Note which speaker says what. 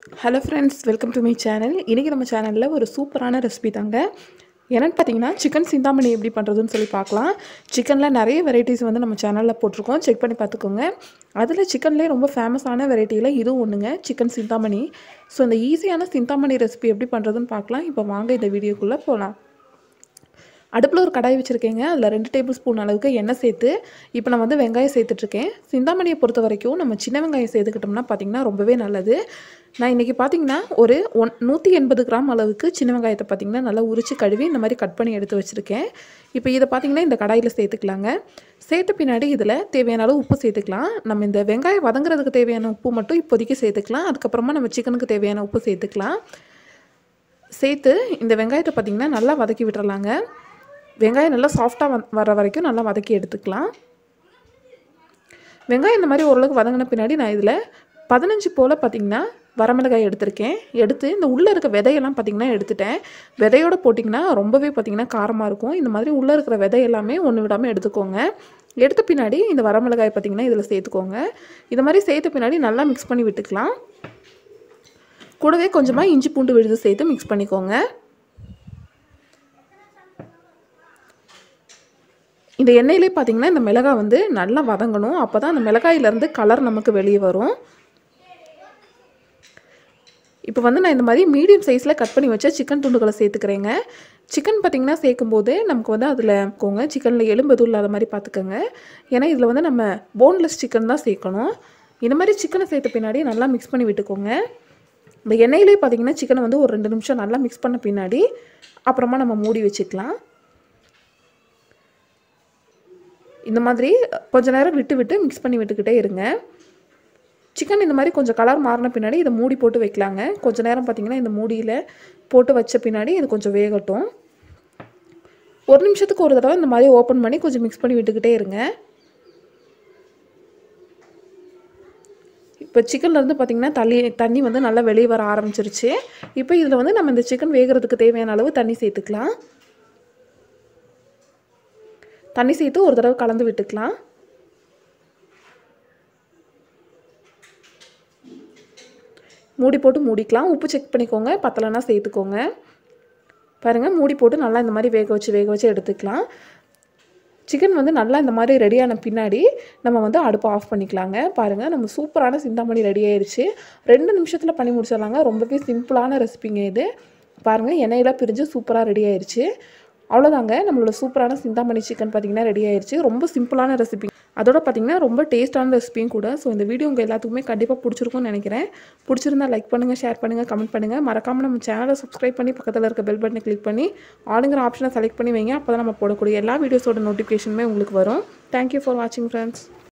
Speaker 1: hello friends welcome to my channel இன்றைக்கி நம்ம சேனலில் ஒரு சூப்பரான ரெசிபி தாங்க என்னென்னு பார்த்தீங்கன்னா சிக்கன் சிந்தாமணி எப்படி பண்ணுறதுன்னு சொல்லி பார்க்கலாம் சிக்கனில் நிறைய வெரைட்டிஸ் வந்து நம்ம சேனலில் போட்டிருக்கோம் செக் பண்ணி பார்த்துக்கோங்க அதில் சிக்கன்லேயே ரொம்ப ஃபேமஸான வெரைட்டியில் இதுவும் ஒன்றுங்க சிக்கன் சிந்தாமணி ஸோ இந்த ஈஸியான சிந்தாமணி ரெசிபி எப்படி பண்ணுறதுன்னு பார்க்கலாம் இப்போ வாங்க இந்த வீடியோக்குள்ளே போகலாம் அடுப்பில் ஒரு கடாய் வச்சுருக்கேங்க அதில் ரெண்டு டேபிள் ஸ்பூன் அளவுக்கு எண்ணெய் சேர்த்து இப்போ நான் வந்து வெங்காயம் சேர்த்துட்ருக்கேன் சிந்தாமணியை பொறுத்த வரைக்கும் நம்ம சின்ன வெங்காயம் சேர்த்துக்கிட்டோம்னா பார்த்திங்கன்னா ரொம்பவே நல்லது நான் இன்றைக்கி பார்த்திங்கன்னா ஒரு ஒன் நூற்றி எண்பது கிராம் அளவுக்கு சின்ன வெங்காயத்தை பார்த்திங்கன்னா நல்லா உரித்து கழுவி இந்த மாதிரி கட் பண்ணி எடுத்து வச்சுருக்கேன் இப்போ இதை பார்த்திங்கன்னா இந்த கடாயில் சேர்த்துக்கலாங்க சேர்த்த பின்னாடி இதில் தேவையான அளவு உப்பு சேர்த்துக்கலாம் நம்ம இந்த வெங்காயம் வதங்குறதுக்கு தேவையான உப்பு மட்டும் இப்போதைக்கு சேர்த்துக்கலாம் அதுக்கப்புறமா நம்ம சிக்கனுக்கு தேவையான உப்பு சேர்த்துக்கலாம் சேர்த்து இந்த வெங்காயத்தை பார்த்திங்கன்னா நல்லா வதக்கி விட்டுறலாங்க வெங்காயம் நல்லா சாஃப்டாக வந் வர வரைக்கும் நல்லா வதக்கி எடுத்துக்கலாம் வெங்காயம் இந்த மாதிரி ஓரளவுக்கு வதங்கின பின்னாடி நான் இதில் பதினஞ்சு போல் பார்த்திங்கன்னா வரமிளகாய் எடுத்திருக்கேன் எடுத்து இந்த உள்ளே இருக்க விதையெல்லாம் பார்த்திங்கன்னா எடுத்துட்டேன் விதையோடு போட்டிங்கன்னா ரொம்பவே பார்த்திங்கன்னா காரமாக இருக்கும் இந்த மாதிரி உள்ளே இருக்கிற விதை எல்லாமே ஒன்று விடாமல் எடுத்துக்கோங்க எடுத்த பின்னாடி இந்த வரமிளகாய் பார்த்திங்கன்னா இதில் சேர்த்துக்கோங்க இது மாதிரி சேர்த்த பின்னாடி நல்லா மிக்ஸ் பண்ணி விட்டுக்கலாம் கூடவே கொஞ்சமாக இஞ்சி பூண்டு விழுது சேர்த்து மிக்ஸ் பண்ணிக்கோங்க இந்த எண்ணெயிலே பார்த்தீங்கன்னா இந்த மிளகாய் வந்து நல்லா வதங்கணும் அப்போ தான் அந்த மிளகாயிலேருந்து கலர் நமக்கு வெளியே வரும் இப்போ வந்து நான் இந்த மாதிரி மீடியம் சைஸில் கட் பண்ணி வச்ச சிக்கன் துண்டுகளை சேர்த்துக்கிறேங்க சிக்கன் பார்த்திங்கன்னா சேர்க்கும்போது நமக்கு வந்து அதில் போங்க சிக்கனில் எலும்பு எதுவும் இல்லாத மாதிரி பார்த்துக்கோங்க ஏன்னா இதில் வந்து நம்ம போன்லெஸ் சிக்கன் தான் சேர்க்கணும் இந்த மாதிரி சிக்கனை சேர்த்த பின்னாடி நல்லா மிக்ஸ் பண்ணி விட்டுக்கோங்க இந்த எண்ணெயிலே பார்த்திங்கன்னா சிக்கனை வந்து ஒரு ரெண்டு நிமிஷம் நல்லா மிக்ஸ் பண்ண பின்னாடி அப்புறமா நம்ம மூடி வச்சுக்கலாம் இந்த மாதிரி கொஞ்ச நேரம் விட்டு விட்டு மிக்ஸ் பண்ணி விட்டுக்கிட்டே இருங்க சிக்கன் இந்த மாதிரி கொஞ்சம் கலர் மாறின பின்னாடி இதை மூடி போட்டு வைக்கலாங்க கொஞ்ச நேரம் பார்த்திங்கன்னா இந்த மூடியில் போட்டு வச்ச பின்னாடி இது கொஞ்சம் வேகட்டும் ஒரு நிமிஷத்துக்கு ஒரு தடவை இந்த மாதிரி ஓப்பன் பண்ணி கொஞ்சம் மிக்ஸ் பண்ணி விட்டுக்கிட்டே இருங்க இப்போ சிக்கன்லேருந்து பார்த்திங்கன்னா தள்ளி தண்ணி வந்து நல்லா வெளியே வர ஆரம்பிச்சிருச்சு இப்போ இதில் வந்து நம்ம இந்த சிக்கன் வேகிறதுக்கு தேவையான அளவு தண்ணி சேர்த்துக்கலாம் தண்ணி சேர்த்து ஒரு தடவை கலந்து விட்டுக்கலாம் மூடி போட்டு மூடிக்கலாம் உப்பு செக் பண்ணிக்கோங்க பத்தலைன்னா சேர்த்துக்கோங்க பாருங்கள் மூடி போட்டு நல்லா இந்த மாதிரி வேக வச்சு வேக வச்சு எடுத்துக்கலாம் சிக்கன் வந்து நல்லா இந்த மாதிரி ரெடியான பின்னாடி நம்ம வந்து அடுப்பை ஆஃப் பண்ணிக்கலாங்க பாருங்கள் நம்ம சூப்பரான சிந்தாமணி ரெடி ஆயிடுச்சு ரெண்டு நிமிஷத்தில் பண்ணி முடிச்சிடலாங்க ரொம்பவே சிம்பிளான ரெசிபிங்க இது பாருங்கள் எண்ணெயெல்லாம் பிரிஞ்சு சூப்பராக ரெடி ஆயிடுச்சு அவ்வளோதாங்க நம்மளோட சூப்பரான சிந்தாமணி சிக்கன் பார்த்திங்கன்னா ரெடி ஆயிடுச்சு ரொம்ப சிம்பிளான ரெசிபி அதோட பார்த்திங்கன்னா ரொம்ப டேஸ்ட்டான ரெசிபியும் கூட ஸோ இந்த வீடியோ உங்கள் எல்லாத்துக்குமே கண்டிப்பாக பிடிச்சிருக்கும்னு நினைக்கிறேன் பிடிச்சிருந்தா லைக் பண்ணுங்கள் ஷேர் பண்ணுங்கள் கமெண்ட் பண்ணுங்கள் மறக்காமல் நம்ம சேனலை சப்ஸ்கிரைப் பண்ணி பக்கத்தில் இருக்க பெல் பட்டனை கிளிக் பண்ணி ஆளுங்கிற ஆப்ஷனை செலக்ட் பண்ணி வைங்க அப்போ தான் நம்ம போடக்கூடிய எல்லா வீடியோஸோட நோட்டிஃபிகேஷனுமே உங்களுக்கு வரும் தேங்க்யூ ஃபார் வாட்சிங் ஃப்ரெண்ட்ஸ்